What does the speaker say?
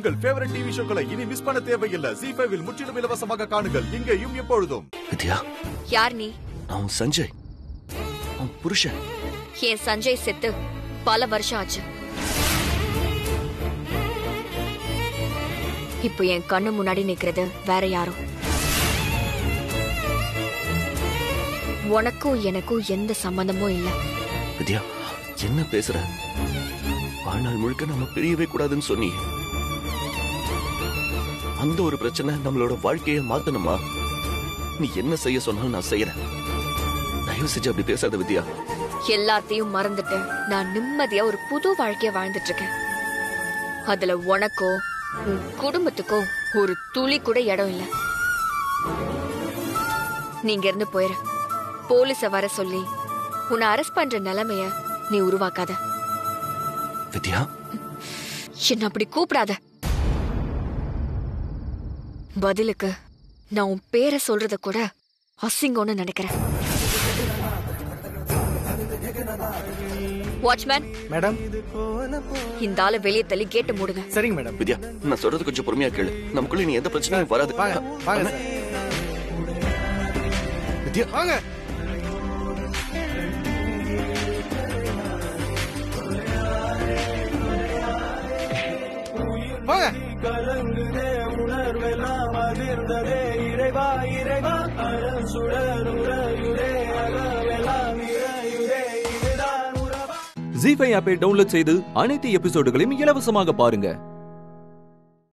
உங்கள் favourite TV ஷோக்களை இனி miss பண்ண தேவையில்லை ஜி ஃபைவில் முற்றிலும் இலவசமாக காணுங்கள் இங்கேயும் எப்பொழுதும் வித்யா யார் நீ நான் உன் சஞ்சய் உன் புருஷன் என் சஞ்சய் செத்து பல வருஷம் ஆச்சு இப்போ என் கண்ணு முன்னாடி நிக்கிறது வேற யாரும் உனக்கும் எனக்கும் எந்த சம்பந்தமும் இல்ல வித்யா என்ன பேசுற வாழ்நாள் முழுக்க நம்ம பிரியவே கூடாதுன்னு சொன்னி அந்த ஒரு பிரச்சனை நம்மளோட வாழ்க்கையை மாத்தணுமா நீ என்ன செய்ய சொன்னாலும் நான் செய்யறேன் தயவு செஞ்சு அப்படி பேசாத வித்யா எல்லாத்தையும் மறந்துட்டு நான் நிம்மதியா ஒரு புது வாழ்க்கைய வாழ்ந்துட்டு இருக்கேன் அதுல உனக்கோ உன் குடும்பத்துக்கோ ஒரு துளி கூட இடம் இல்ல நீங்க இருந்து போயிரு போலீஸ வர சொல்லி உன்னை அரெஸ்ட் பண்ற நிலைமைய நீ உருவாக்காத வித்யா என்ன அப்படி கூப்பிடாத பதிலுக்கு நான் உன் பேரை சொல்றத கூட அசிங்கம்னு நினைக்கிறேன் வாட்ச்மேன் மேடம் இந்த ஆளை வெளியே தள்ளி கேட்டு மூடுங்க சரிங்க மேடம் வித்யா நான் சொல்றது கொஞ்சம் பொறுமையா கேளு நமக்குள்ள நீ எந்த பிரச்சனையும் வராது வாங்க வாங்க சார். வித்யா வாங்க வாங்க ஜி ஃபைவ் ஆப்பை டவுன்லோட் செய்து அனைத்து எபிசோடுகளையும் இலவசமாக பாருங்க